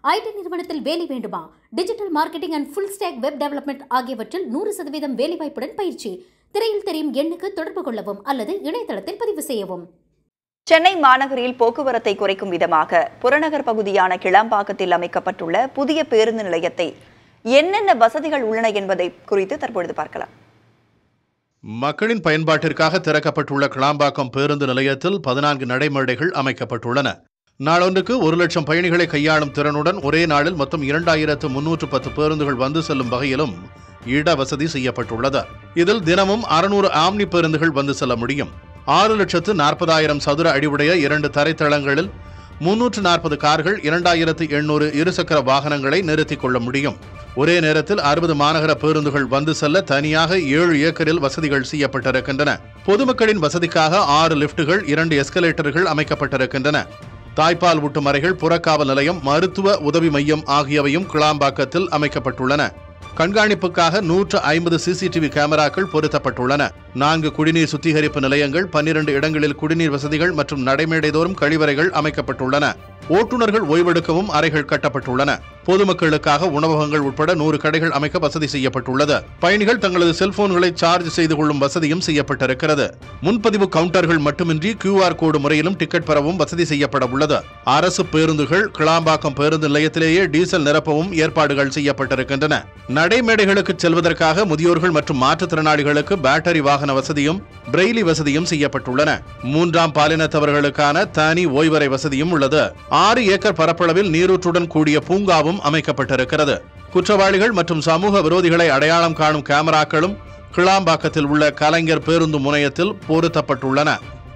ID நிறுவனத்தில் வேலை வேண்டுமா digital marketing and full stack web development ஆகியவற்றில் நூறு சதவீதம் வேலைவாய்ப்புடன் பயிற்சி திரையில் தெரியும் எண்ணுக்கு தொடர்பு கொள்ளவும் அல்லது இணையதளத்தில் பதிவு செய்யவும் சென்னை மாநகரில் போக்குவரத்தை குறைக்கும் விதமாக புறநகர் பகுதியான கிளாம்பாக்கத்தில் அமைக்கப்பட்டுள்ள புதிய பேருந்து நிலையத்தை என்னென்ன வசதிகள் உள்ளன என்பதை குறித்து தற்பொழுது பார்க்கலாம் மக்களின் பயன்பாட்டிற்காக திறக்கப்பட்டுள்ள கிளாம்பாக்கம் பேருந்து நிலையத்தில் பதினான்கு நடைமேடைகள் அமைக்கப்பட்டுள்ளன நாளொன்றுக்கு ஒரு லட்சம் பயணிகளை கையாளும் திறனுடன் ஒரே நாளில் மொத்தம் இரண்டாயிரத்து முன்னூற்று பத்து பேருந்துகள் வந்து செல்லும் வகையிலும் இட வசதி செய்யப்பட்டுள்ளது இதில் தினமும் அறுநூறு ஆம்னி பேருந்துகள் வந்து செல்ல முடியும் ஆறு லட்சத்து நாற்பதாயிரம் சதுர அடிவுடைய இரண்டு தரைத்தளங்களில் முன்னூற்று நாற்பது கார்கள் இரண்டாயிரத்து எண்ணூறு இருசக்கர வாகனங்களை நிறுத்திக் கொள்ள முடியும் ஒரே நேரத்தில் அறுபது மாநகர பேருந்துகள் வந்து செல்ல தனியாக ஏழு ஏக்கரில் வசதிகள் செய்யப்பட்டிருக்கின்றன பொதுமக்களின் வசதிக்காக ஆறு லிப்டுகள் இரண்டு எஸ்கலேட்டர்கள் அமைக்கப்பட்டிருக்கின்றன தாய்ப்பால் ஊட்டும் அறைகள் புறக்காவல் நிலையம் மருத்துவ உதவி மையம் ஆகியவையும் கிளாம்பாக்கத்தில் அமைக்கப்பட்டுள்ளன கண்காணிப்புக்காக நூற்று ஐம்பது சிசிடிவி கேமராக்கள் பொருத்தப்பட்டுள்ளன நான்கு குடிநீர் சுத்திகரிப்பு நிலையங்கள் பன்னிரண்டு இடங்களில் குடிநீர் வசதிகள் மற்றும் நடைமேடை தோறும் கழிவறைகள் அமைக்கப்பட்டுள்ளன ஓட்டுநர்கள் ஓய்வெடுக்கவும் அறைகள் கட்டப்பட்டுள்ளன பொதுமக்களுக்காக உணவகங்கள் உட்பட நூறு கடைகள் அமைக்க வசதி செய்யப்பட்டுள்ளது பயணிகள் தங்களது செல்போன்களை சார்ஜ் செய்து கொள்ளும் வசதியும் செய்யப்பட்டிருக்கிறது முன்பதிவு கவுண்டர்கள் மட்டுமின்றி கியூஆர் கோடு முறையிலும் டிக்கெட் பெறவும் வசதி செய்யப்பட உள்ளது அரசு பேருந்துகள் கிளாம்பாக்கம் பேருந்து நிலையத்திலேயே டீசல் நிரப்பவும் ஏற்பாடுகள் செய்யப்பட்டிருக்கின்றன நடைமேடைகளுக்கு செல்வதற்காக முதியோர்கள் மற்றும் மாற்றுத்திறனாளிகளுக்கு பேட்டரி வாகன வசதியும் பிரெய்லி வசதியும் செய்யப்பட்டுள்ளன மூன்றாம் பாலினத்தவர்களுக்கான தனி ஓய்வறை வசதியும் உள்ளது ஆறு ஏக்கர் பரப்பளவில் நீரூற்றுடன் கூடிய பூங்காவும் அமைக்கப்பட்டிருக்கிறது குற்றவாளிகள் மற்றும் சமூக விரோதிகளை அடையாளம் காணும் கேமராக்களும் கிளாம்பாக்கத்தில் உள்ள கலைஞர் பேருந்து முனையத்தில் பொருத்தப்பட்டுள்ளன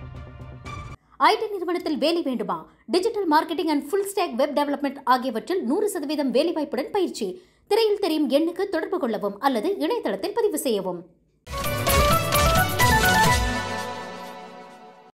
ஐடி நிறுவனத்தில் வேலை வேண்டுமா digital marketing and full stack web development ஆகியவற்றில் நூறு சதவீதம் வேலைவாய்ப்புடன் பயிற்சி திரையில் தெரியும் எண்ணுக்கு தொடர்பு கொள்ளவும் அல்லது இணையதளத்தில் பதிவு செய்யவும்